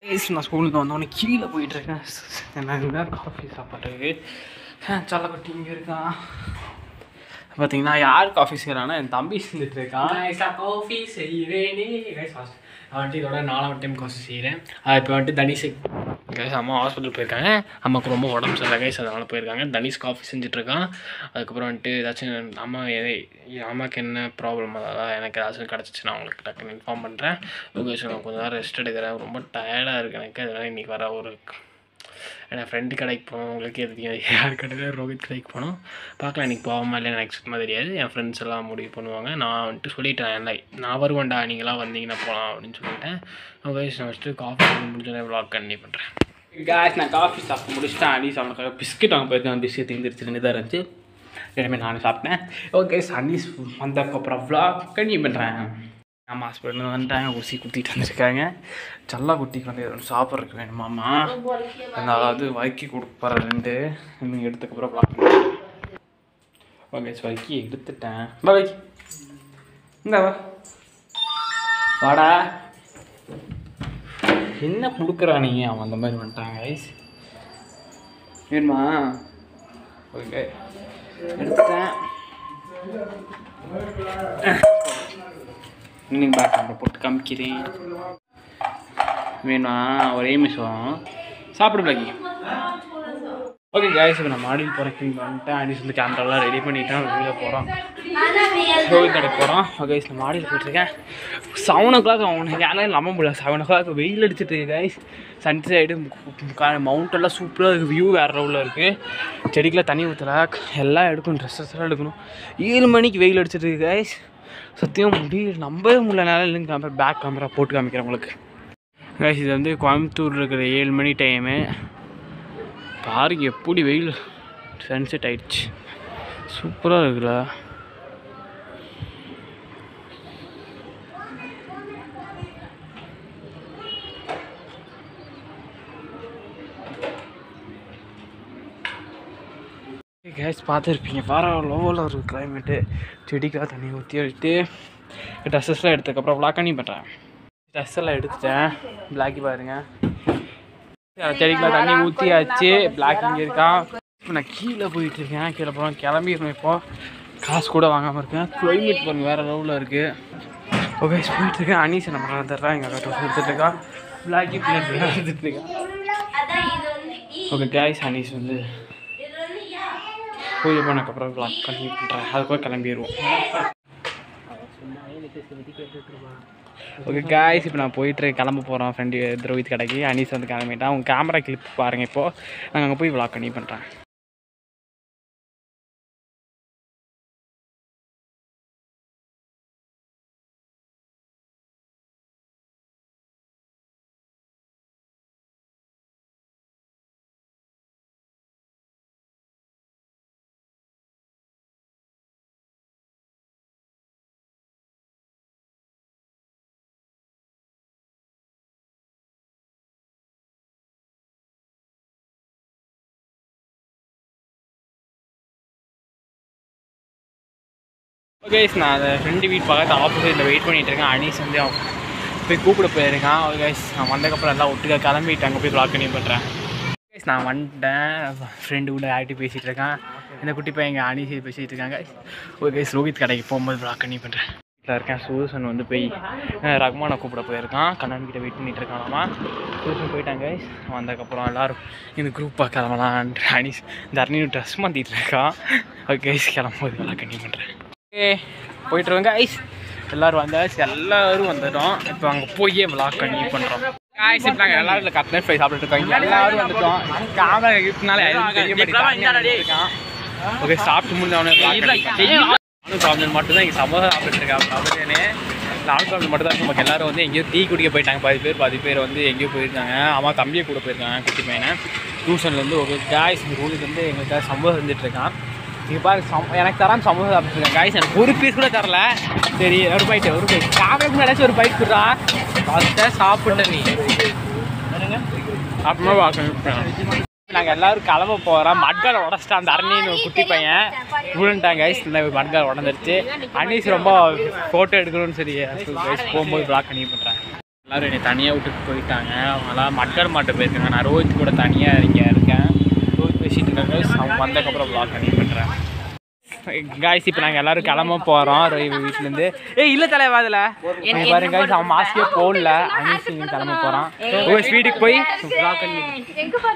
Guys நான் ஸ்கூலுக்கு வந்தோடனே கீழே போயிட்டுருக்கேன் என்ன காஃபி சாப்பிட்றதுக்கு சல்லக்கொட்டி இங்கே இருக்கான் பார்த்தீங்கன்னா யார் காஃபி செய்கிறான்னா என் தம்பி செஞ்சுட்டு இருக்கான் காஃபி செய்கிறேனே கைஸ் ஃபஸ்ட் வந்துட்டு இதோட நாலாவது டைம் காஃபி செய்கிறேன் அது இப்போ வந்துட்டு தனிஷ் கைஸ் அம்மா ஹாஸ்பிட்டல் போயிருக்காங்க அம்மாவுக்கு ரொம்ப உடம்பு சரியில்லை கைஸ் அதனால் போயிருக்காங்க தனிஷ் காஃபி செஞ்சுட்ருக்கான் அதுக்கப்புறம் வந்துட்டு ஏதாச்சும் அம்மா எதை அம்மாவுக்கு என்ன ப்ராப்ளம் அதாவது எனக்கு ஏதாச்சும் கிடச்சிச்சு நான் உங்களுக்கு டக்குன்னு இன்ஃபார்ம் பண்ணுறேன் ஓகே சார் நான் கொஞ்சம் நேரம் ரெஸ்ட் எடுக்கிறேன் ரொம்ப டயர்டாக இருக்குது எனக்கு அதனால் இன்றைக்கி வர ஒரு என் ஃப்ரெண்டு கடைக்கு போனோம் உங்களுக்கு எதுக்கு யார் கடையில் ரோஹித் கடைக்கு போனோம் பார்க்கலாம் இன்றைக்கி போகாமல் இல்லை எனக்கு சுத்தமாக தெரியாது என் ஃப்ரெண்ட்ஸ் எல்லாம் முடிவு பண்ணுவாங்க நான் வந்துட்டு சொல்லிட்டேன் இல்லை நான் வருவேன்டா நீங்களாம் வந்தீங்கன்னா போகலாம் அப்படின்னு சொல்லிட்டேன் ஓகே நான் ஃபஸ்ட்டு காஃபி முடிஞ்சோடனே வ்ளாக் கண்டினியூ பண்ணுறேன் காய்ஸ் நான் காஃபி சாப்பிட்டு முடிச்சிட்டேன் அனீஸ் அவனுக்காக பிஸ்கட் வாங்க போயிருக்கேன் பிஸ்கட் தீர்ந்துருச்சு தான் இருந்துச்சு எல்லாமே நானும் சாப்பிட்டேன் ஓகே அனீஸ் வந்ததுக்கப்புறம் vlog கண்டினியூ பண்ணுறேன் ஆமாம் ஹாஸ்பிட்டல் வந்துட்டாங்க ஊசி குத்திட்டு வந்திருக்காங்க சல்லா குட்டிக்கு வந்து எதுவும் சாப்பிட்றதுக்கு வேணுமாம்மா அதாவது வறுக்கி கொடுப்பார ரெண்டு நீங்கள் எடுத்ததுக்கப்புறம் vlog பண்ணுறேன் ஓகே வறுக்கி எடுத்துட்டேன் வா வைக்கி இந்த வா வாடா என்ன கொடுக்குறா நீங்கள் அவன் அந்த மாதிரி வந்துட்டாங்க ஐஸ் வேணுமா ஓகே எடுத்துட்டேன் நீங்கள் பேக் கேமரா போட்டு காமிக்கிறேன் வேணுமா ஒரே நிமிஷம் சாப்பிடு பிளாக்கி ஓகே காய்ஸ் இப்போ நான் மாடியில் போகிறேன் வந்துட்டேன் அடிஸ் வந்து கேமராலாம் ரெடி பண்ணிட்டேன் வெளியில் போகிறோம் கோவில் கடைக்கு போகிறோம் ஓகே நான் மாடியில் போயிட்டுருக்கேன் செவன் ஓ கிளாக் அவனுக்கு யாரும் நம்ப முடியல செவன் ஓ கிளாக் வெயில் அடிச்சிட்டு இருக்கு கைஸ் சன் சைடு மவுண்ட் எல்லாம் சூப்பராக இருக்குது வியூ வேறு லெவலில் இருக்குது செடிக்கெலாம் தண்ணி ஊற்றல எல்லாம் எடுக்கணும் ட்ரெஸ்ஸஸ் எல்லாம் எடுக்கணும் ஏழு மணிக்கு வெயில் அடிச்சிட்டு இருக்கு கைஸ் சத்தியம் முடியல நம்பவே முடியலனால இல்லைங்க கேமரா பேக் கேமரா போட்டு காமிக்கிறேன் உங்களுக்கு கைஸ் இது வந்து கோயம்புத்தூர் இருக்கிற ஏழு மணி டைமு பாருங்க எப்படி வெயில் சன்செட் ஆயிடுச்சு சூப்பராக இருக்குல்ல கேஸ் பார்த்துருப்பீங்க வேற லோவில் ஒரு கிளைமேட்டு செடிக்கெலாம் தண்ணி ஊற்றி வச்சுட்டு ட்ரெஸ்ஸஸ்லாம் எடுத்ததுக்கப்புறம் vlog பண்ணி பண்ணுறேன் ட்ரெஸ் எல்லாம் எடுத்துட்டேன் பிளாக்கி பாருங்க செடிக்கெலாம் தண்ணி ஊற்றியாச்சு பிளாக் இங்கே இருக்கான் இப்போ நான் கீழே போயிட்டு இருக்கேன் கீழே போகிறோம் கிளம்பிடணும் இப்போ காசு கூட வாங்காமல் இருக்கேன் கிளைமேட் பாருங்க வேறு லெவலில் இருக்குது ஓகே போயிட்டு இருக்கேன் அனீஸ் நம்ம நடந்துடுறான் எங்கள் ட்ரெஸ் எடுத்துட்டு இருக்கான் பிளாக்கி பிளேட் எடுத்துட்டு இருக்கான் ஓகே கேஸ் அனீஸ் வந்து பூஜை பண்ணக்கப்புறம் vlog பண்ணி பண்ணுறேன் அதுக்குள்ள கிளம்பிடுவோம் ஓகே காய்ஸ் இப்போ நான் போயிட்டு கிளம்ப போகிறோம் ஃப்ரெண்டு ரோஹித் கடைக்கு அனீஸ் வந்து கிளம்பிட்டான் அவங்க கேமரா கிளிப் பாருங்கள் இப்போது நாங்கள் அங்கே போய் vlog பண்ணி பண்ணுறேன் ஓகே நான் அந்த ஃப்ரெண்டு வீட்டு பக்கத்து ஆப்போசிட்டில் வெயிட் பண்ணிட்டு இருக்கேன் அனீஸ் வந்து அவன் போய் கூப்பிட போயிருக்கான் ஓகே கைஸ் நான் வந்ததுக்கப்புறம் எல்லாம் ஒட்டுக்கா கிளம்பிட்டு அங்கே போய் vlog பண்ணி பண்ணுறேன் கைஸ் நான் வந்துட்டேன் ஃப்ரெண்டு கூட ஆகிட்டு பேசிகிட்டு இருக்கேன் இந்த குட்டி பையன் எங்கள் அனீஸ் பேசிகிட்டு இருக்காங்க ஓகே கைஸ் ரோஹித் கடைக்கு போகும்போது vlog பண்ணி பண்ணுறேன் வீட்டில் இருக்கேன் சூசன் வந்து போய் அஹ், ரகுமானை கூப்பிட போயிருக்கான் கண்ணன் கிட்ட வெயிட் பண்ணிட்டு இருக்கானாமா சூசன் போயிட்டாங்க கைஸ் வந்ததுக்கப்புறம் எல்லோரும் இந்த குரூப்பாக கிளம்பலாம் அனீஸ் தர்ணியும் ட்ரெஸ் மாற்றிட்டு இருக்கான் ஓகே கைஸ் கிளம்பும்போது vlog பண்ணி பண்ணுறேன் ஓகே போயிட்டுருவோங்க ஐஸ் எல்லோரும் வந்தாச்சு எல்லாரும் வந்துட்டோம் இப்போ அங்கே போய் விளாக் கண்டினியூ பண்ணுறோம் காய்ஸ் இப்போ நாங்கள் எல்லாரும் கட்லர் ஃப்ரை சாப்பிட்டு இருக்கோம் எல்லாரும் வந்துட்டோம் கேமரா கிஃப்ட்னால யாரும் தெரிய மாட்டேங்கான் ஓகே சாப்பிட்டு முடிஞ்சவனே நானும் சாப்பிட்டு மட்டும் தான் இங்கே சமோசா சாப்பிட்டு இருக்கேன் சாப்பிட்டேனே நானும் சாப்பிட்டு மட்டும் தான் நமக்கு எல்லாரும் வந்து எங்கேயோ டீ குடிக்க போயிட்டாங்க பாதி பேர் பாதி பேர் வந்து எங்கேயோ போயிருக்காங்க அம்மா தம்பியை கூட போயிருக்காங்க குட்டி பையனை டியூஷன்லேருந்து ஒரு காய்ஸ் ரூலுக்கு வந்து எங்களுக்காக சம்பவம் செஞ்சுட்டு இருக்கான் இங்கே பாரு சம் எனக்கு தரான் சமோசா சாப்பிட்டுருக்கேன் காய்ஸ் எனக்கு ஒரு பீஸ் கூட தரல சரி ஒரு பைட்டு ஒரு பைட் சாப்பிட முன்னாடி ஒரு பைட் கொடுறா ஃபஸ்ட்டாக சாப்பிட்ட நீ அப்புறமா பார்க்கணும் நாங்கள் எல்லாரும் கிளம்ப போகிறோம் மட்கால் உடச்சிட்டான் அந்த அரணின்னு ஒரு குட்டி பையன் விழுந்துட்டாங்க கைஸ் இந்த மட்கால் உடஞ்சிருச்சு அனீஸ் ரொம்ப ஃபோட்டோ எடுக்கணும்னு சரி கைஸ் போகும்போது பிளாக் பண்ணி பண்ணுறேன் யாரும் என்னை தனியாக விட்டுட்டு போயிட்டாங்க அவங்களாம் மக்கள் மாட்டு போயிருக்காங்க நான் ரோஹித் கூட தனியாக இங்கே இருக்கேன் ரோஹித் பேசிட்டு இருக்காங்க guys. அவங்க வந்ததுக்கப்புறம் vlog கண்டினியூ பண்ணுறேன் காய்ஸ் இப்போ நாங்கள் எல்லாரும் கிளம்ப போகிறோம் ரோஹித் வீட்டிலேருந்து ஏய் இல்லை தலைவா அதில் நீங்கள் பாருங்க guys, அவன் மாஸ்கே போடல அனீஸ் இங்கே கிளம்ப போகிறான் ரோஹித் வீட்டுக்கு போய் vlog கண்டினியூ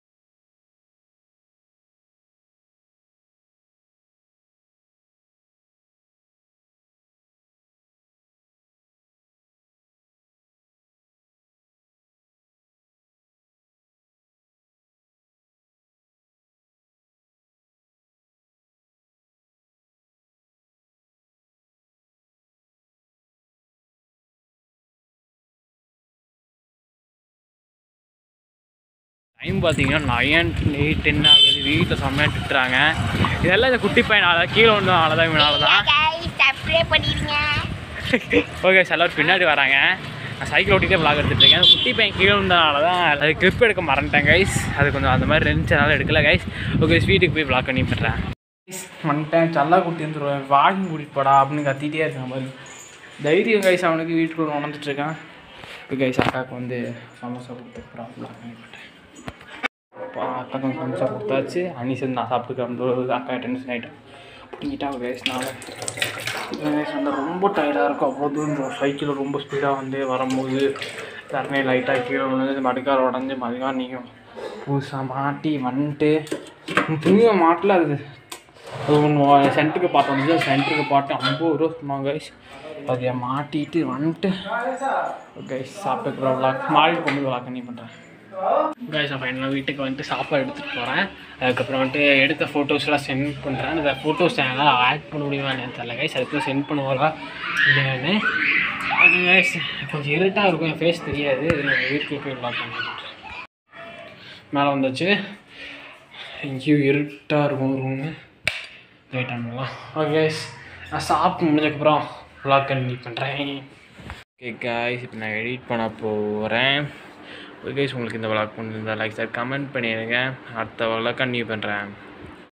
டைம் பார்த்தீங்கன்னா நயன் எயிட் டென் ஆகுது வீட்டில் செம்மையாக திட்டுறாங்க இதெல்லாம் இந்த குட்டி பையனால கீழே வந்ததுனால தான் இவனால தான் சப்ஸ்கிரைப் பண்ணிடுங்க ஓகே எல்லாரும் பின்னாடி வராங்க நான் சைக்கிள் ஓட்டிகிட்டே vlog எடுத்துட்டு இருக்கேன் குட்டி பையன் கீழே வந்ததுனால தான் அது கிளிப் எடுக்க மறந்துட்டேன் கைஸ் அது கொஞ்சம் அந்த மாதிரி இருந்துச்சனால எடுக்கல கைஸ் ஓகே வீட்டுக்கு போய் vlog பண்ணி பண்ணுறேன் வந்துட்டேன் சல்லா கூட்டி வந்துருவேன் வாக்கிங் கூட்டிகிட்டு போடா அப்படின்னு கத்திட்டே இருக்கேன் மாதிரி தைரியம் கைஸ் அவனுக்கு வீட்டுக்குள்ள உணர்ந்துட்டு இருக்கான் இப்போ கைஸ் அக்காவுக்கு வந்து சமோசா கொடுத்துருக்குறான் vlog பண்ணி பண்ணுறேன் அப்பா அக்கா கொஞ்சம் சமோசா கொடுத்தாச்சு அன்னி சேர்ந்து நான் சாப்பிட்டு கிளம்புறது அக்கா டென்ஷன் ஆகிட்டேன் பிடிங்கிட்டா கைஸ்னால கைஸ் வந்து ரொம்ப டயர்டாக இருக்கும் அவ்வளோ தூரம் சைக்கிள் ரொம்ப ஸ்பீடாக வந்து வரும்போது தரணை லைட்டாக கீழே விழுந்து மடுக்கார உடஞ்சி மதுக்காக நீங்கள் புதுசாக மாட்டி வந்துட்டு துணியை மாட்டல அது அது ஒன்று சென்ட்டுக்கு பாட்டு வந்து சென்ட்டுக்கு பாட்டு ஐம்பது ரூபா சொன்னாங்க கைஸ் அதை மாட்டிட்டு வந்துட்டு கைஸ் சாப்பிட்டு விளாக் மாடிக்கு போகும்போது விளாக் பண்ணி பண்ணுறேன் கைஸ் நான் ஃபைனலாக வீட்டுக்கு வந்துட்டு சாப்பாடு எடுத்துகிட்டு போகிறேன் அதுக்கப்புறம் வந்துட்டு எடுத்த ஃபோட்டோஸ்லாம் சென்ட் பண்ணுறேன் இந்த ஃபோட்டோஸ் என்னால் ஆட் பண்ண முடியுமா என்னன்னு தெரியல கைஸ் அதுக்கு சென்ட் பண்ணுவாரா இல்லைன்னு அது கைஸ் கொஞ்சம் இருட்டாக இருக்கும் என் ஃபேஸ் தெரியாது இதில் வீட்டுக்கு போய் லாக் பண்ணிட்டேன் மேலே வந்தாச்சு எங்கேயும் இருட்டாக இருக்கும் ரூமு லைட் ஆனலாம் ஓகே கைஸ் நான் சாப்பிட்டு முடிஞ்சதுக்கப்புறம் வ்ளாக் கண்டினியூ பண்ணுறேன் ஓகே காய்ஸ் இப்போ நான் எடிட் பண்ண போகிறேன் ஓகே கைஸ் உங்களுக்கு இந்த விளாக் பண்ணியிருந்தா லைக் சார் கமெண்ட் பண்ணிடுங்க அடுத்த விளாக் கண்டினியூ பண்ணுறேன்